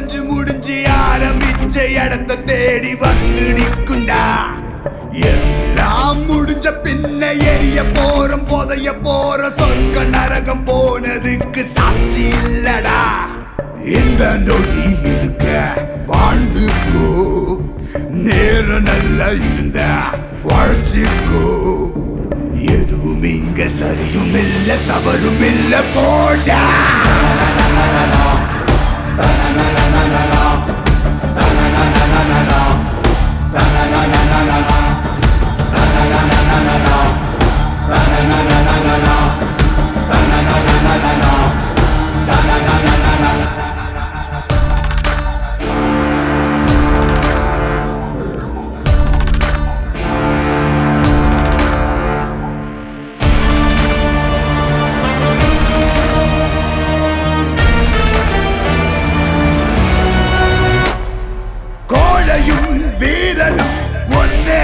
உடஞ்சு முடிஞ்சு ஆரம்பிச்ச இடத்த தேடி வந்து நிக்குண்டா எல்லாம் முடிஞ்ச பின்ன எரிய போறோம் புதைய போற சொர்க்க நரகம் போனதுக்கு சாட்சி இல்லடா இந்த நொடி இருக்க வாழ்ந்துக்கோ நேரம் நல்லா இருந்த வாழ்ச்சிக்கோ எதுவும் இங்க சரியும் இல்ல தவறும் இல்ல போடா கோழையும் வீரனும் ஒன்னே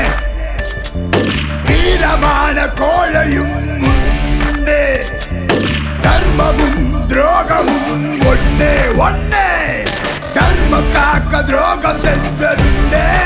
வீரமான கோழையும் உண்டே தர்மமும் துரோகமும் ஒன்னே ஒன்னே தர்மம் காக்க துரோகம் சென்றே